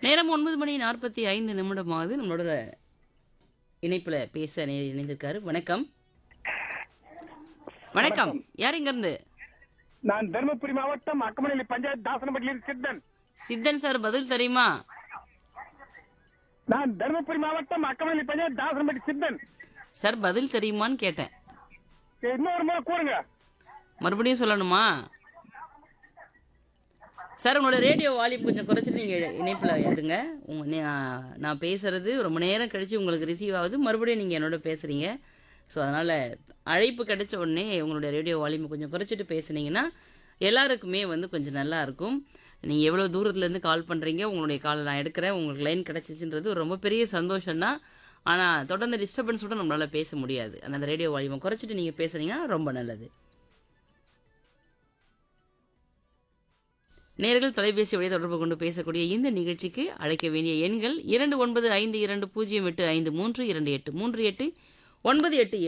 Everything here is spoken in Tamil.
நேரம் ஒன்பது மணி நாற்பத்தி ஐந்து நிமிடமாகுது நம்மளோட இணைப்பில் பேச நே- இணைந்திருக்காரு வணக்கம் வணக்கம் யார் இங்கேருந்து நான் தருமபுரி மாவட்டம் அக்கமணி பஞ்சாயத்து தாசனப்பட்டியில் சித்தன் சித்தன் சார் பதில் தெரியுமா நான் தருமபுரி மாவட்டம் அக்கமணி பஞ்சாயத்து தாசனப்பட்டி சித்தன் சார் பதில் தெரியுமான்னு கேட்டேன் சரி, இன்னொரு முறை கூறுங்க மறுபடியும் சொல்லணுமா சார் உங்களோட ரேடியோ வால்யூம் கொஞ்சம் குறைச்சிட்டு நீங்கள் இணைப்பில் இருங்க உங்க நீ- நான் பேசுறது ரொம்ப நேரம் கழிச்சு உங்களுக்கு ரிசீவ் ஆகுது மறுபடியும் நீங்கள் என்னோட பேசுகிறீங்க ஸோ அதனால் அழைப்பு கிடைச்ச உடனே உங்களுடைய ரேடியோ வால்யூம் கொஞ்சம் குறைச்சிட்டு பேசுனீங்கன்னா எல்லாருக்குமே வந்து கொஞ்சம் நல்லா இருக்கும் நீங்கள் எவ்வளோ தூரத்துலேருந்து கால் பண்ணுறீங்க உங்களுடைய காலை நான் எடுக்கிறேன் உங்களுக்கு லைன் கிடச்சிச்சுன்றது ஒரு ரொம்ப பெரிய சந்தோஷம்தான் ஆனால் தொடர்ந்து டிஸ்டர்பன்ஸோட நம்மளால் பேச முடியாது அந்த ரேடியோ வால்யூமை குறைச்சிட்டு நீங்கள் பேசுனீங்கன்னா ரொம்ப நல்லது நேர்கள் தொலைபேசி வழி தொடர்பு கொண்டு பேசக்கூடிய இந்த நிகழ்ச்சிக்கு அழைக்க வேண்டிய எண்கள் இரண்டு ஒன்பது ஐந்து இரண்டு பூஜ்ஜியம் எட்டு ஐந்து மூன்று இரண்டு எட்டு மூன்று எட்டு ஒன்பது எட்டு